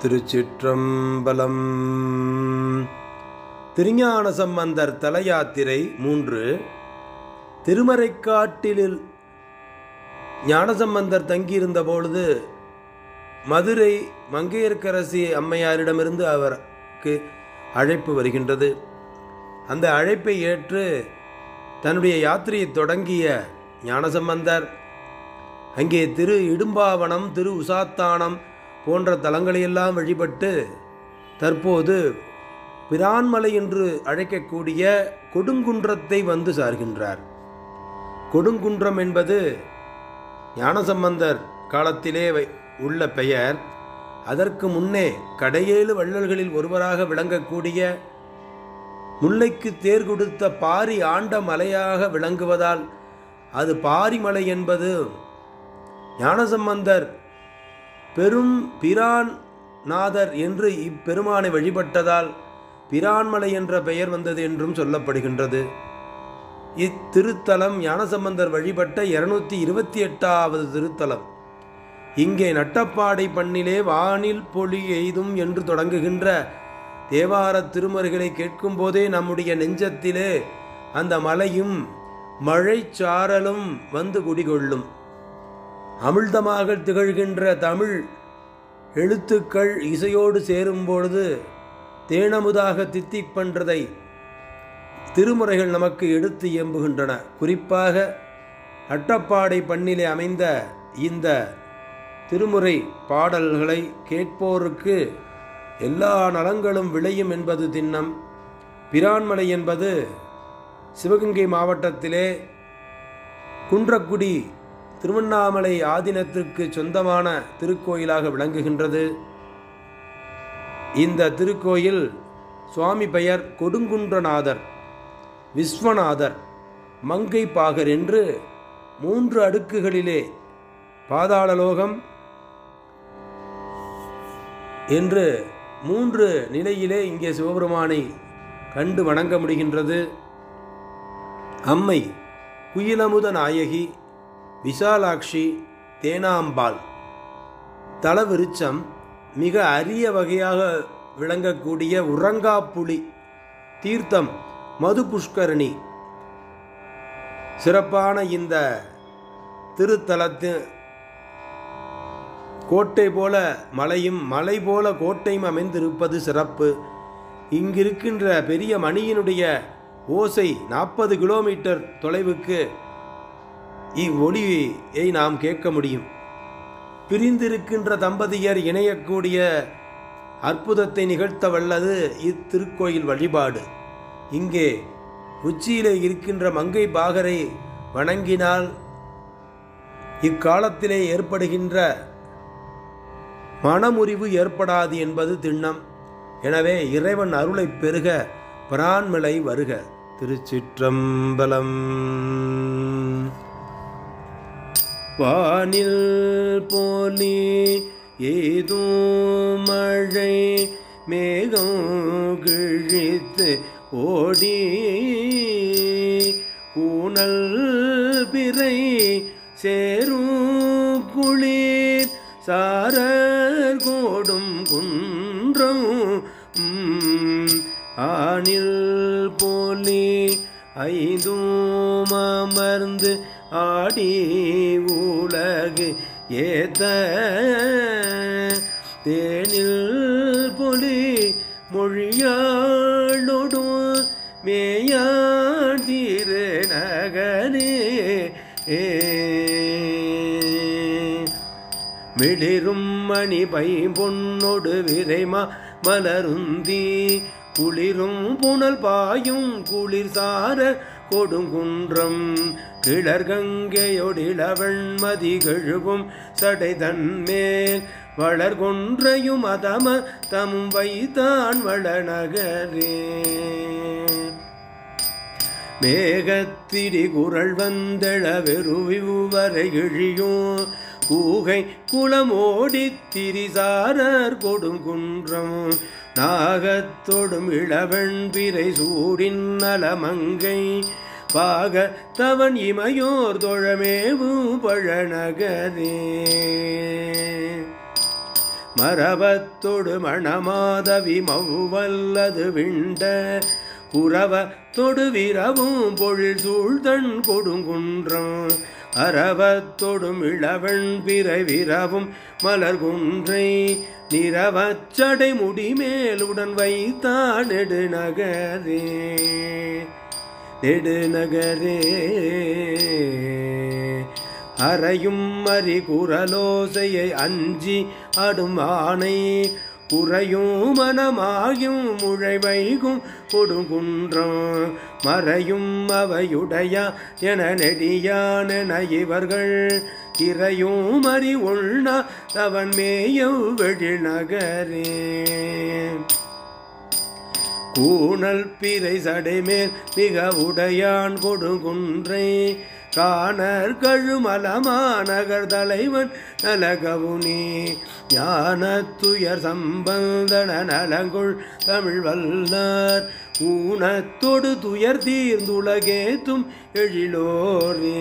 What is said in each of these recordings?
திருச்சிற்றம்பலம் திருஞான சம்பந்தர் தலயாத்திரை மூன்று திருமறைக்காட்டிலில் ஞானசம்பந்தர் தங்கியிருந்த பொழுது மதுரை மங்கையர்க்கரசி அம்மையாரிடமிருந்து அவருக்கு அழைப்பு வருகின்றது அந்த அழைப்பை ஏற்று தன்னுடைய யாத்திரையை தொடங்கிய ஞானசம்பந்தர் அங்கே திரு இடும்பாவனம் திரு உசாத்தானம் போன்ற தலங்களையெல்லாம் வழிபட்டு தற்போது பிரான்மலை என்று அழைக்கக்கூடிய கொடுங்குன்றத்தை வந்து சார்கின்றார் கொடுங்குன்றம் என்பது ஞானசம்பந்தர் காலத்திலே வை- உள்ள பெயர் அதற்கு முன்னே கடையேழு வள்ளல்களில் ஒருவராக விளங்கக்கூடிய முல்லைக்கு தேர் கொடுத்த பாரி ஆண்ட மலையாக விளங்குவதால் அது பாரிமலை என்பது ஞானசம்பந்தர் பெரும் பிரான் நாதர் என்று இப்பெருமானை வழிபட்டதால் பிரான்மலை என்ற பெயர் வந்தது என்றும் சொல்லப்படுகின்றது இத்திருத்தலம் ஞானசம்பந்தர் வழிபட்ட இருநூத்தி இருபத்தி எட்டாவது திருத்தலம் இங்கே நட்டப்பாடை பண்ணிலே வானில் பொழி எய்தும் என்று தொடங்குகின்ற தேவார திருமறைகளை கேட்கும்போதே நம்முடைய நெஞ்சத்திலே அந்த மலையும் மழைச்சாரலும் வந்து குடிகொள்ளும் அமிழ்தமாக திகழ்கின்ற தமிழ் எழுத்துக்கள் இசையோடு சேரும் பொழுது தேனமுதாக தித்திப் பண்றதை திருமுறைகள் நமக்கு எடுத்து இயம்புகின்றன குறிப்பாக அட்டப்பாடை பண்ணிலே அமைந்த இந்த திருமுறை பாடல்களை கேட்போருக்கு எல்லா நலங்களும் விளையும் என்பது திண்ணம் பிரான்மலை என்பது சிவகங்கை மாவட்டத்திலே குன்றக்குடி திருவண்ணாமலை ஆதீனத்திற்கு சொந்தமான திருக்கோயிலாக விளங்குகின்றது இந்த திருக்கோயில் சுவாமி பெயர் கொடுங்குன்றநாதர் விஸ்வநாதர் மங்கை பாகர் என்று மூன்று அடுக்குகளிலே பாதாளலோகம் என்று மூன்று நிலையிலே இங்கே சிவபெருமானை கண்டு வணங்க முடிகின்றது அம்மை குயிலமுத நாயகி விசாலாட்சி தேனாம்பாள் தலவிருச்சம் மிக அரிய வகையாக விளங்கக்கூடிய உறங்காப்புலி தீர்த்தம் மது புஷ்கரணி சிறப்பான இந்த திருத்தலத்து கோட்டை போல மலையும் மலை போல கோட்டையும் அமைந்திருப்பது சிறப்பு இங்கிருக்கின்ற பெரிய மணியினுடைய ஓசை நாற்பது கிலோமீட்டர் தொலைவுக்கு இவ்வொலியை நாம் கேட்க முடியும் பிரிந்திருக்கின்ற தம்பதியர் இணையக்கூடிய அற்புதத்தை நிகழ்த்த வல்லது இத்திருக்கோயில் வழிபாடு இங்கே உச்சியிலே இருக்கின்ற மங்கை பாகரை வணங்கினால் இக்காலத்திலே ஏற்படுகின்ற மனமுறிவு ஏற்படாது என்பது திண்ணம் எனவே இறைவன் அருளை பெருக பிரான்மலை வருக திருச்சிற்றம்பலம் வானில் போலி ஏதோ மழை மேகம் கிழித்து ஓடி ஊனல் பிறை சேரும் குளிர் சாரர் கோடும் குன்றம் உம், ஆனில் போலி ஐந்தும் அமர்ந்து ஆடி உலகு ஏத்த தேனில் பொலி மொழியாளொடும் மேயாதிரு நகரே மிளிரும் மணி பைம்பொன்னொடு விரைமா மலருந்தி குளிரும் புனல் பாயும் குளிர் சார கொடுங்குன்றம் கிளர் கங்கையொடிளவண்மதி கழுவும் சடை தன்மேல் வளர் கொன்றையும் அதம தம் வைத்தான் வளநகரே மேகத்திரி குரல் வந்தெழ வெறுவிவரை இழியும் கூகை குளமோடி திரிசாரர் கொடுங்குன்றம் நாகத்தொடும் இளவெண் பிறை சூடின் நலமங்கை பாக தவன் இமையோர் தொழமேவு பழநகரே மரபத்தொடு மணமாதவி மௌவல்லது விண்ட குரவ தொடு விரவும் பொழில் சூழ்தன் கொடுங்குன்றம் அரவத்தொடும் இளவன் பிறை விரவும் மலர் குன்றை நிறவச்சடை முடிமேலுடன் வைத்தான் நெடுநகரே நெடுநகரே அறையும் மறி குரலோசையை அஞ்சி அடும் ஆணை குறையும் மனமாயும் முழை வைகும் கொடுங்குன்றம் மறையும் அவையுடைய என நெடியானென இவர்கள் இறையும் மறி உள்னா அவன் மேயும் வெளிநகரே கூணல் பிறை சடைமேல் மிக உடையான் கொடுங்குன்றை காணர் கழுமலமாநகர் தலைவன் நலகவுனி ஞான துயர் சம்பந்தன நலங்குள் தமிழ் வல்லார் ஊனத்தொடு துயர் தீர்ந்துலகேத்தும் எழிலோரே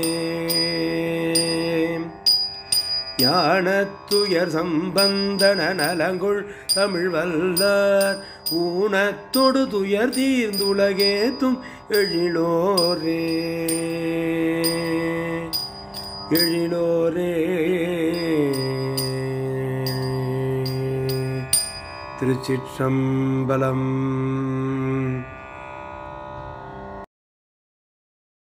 ஞானத்துயர் சம்பந்தன நலங்குள் தமிழ் வல்லார் ஊனத்தொடு துயர் தீர்ந்துலகேத்தும் எழிலோரே எழிலோரே திருச்சிற்றம்பலம்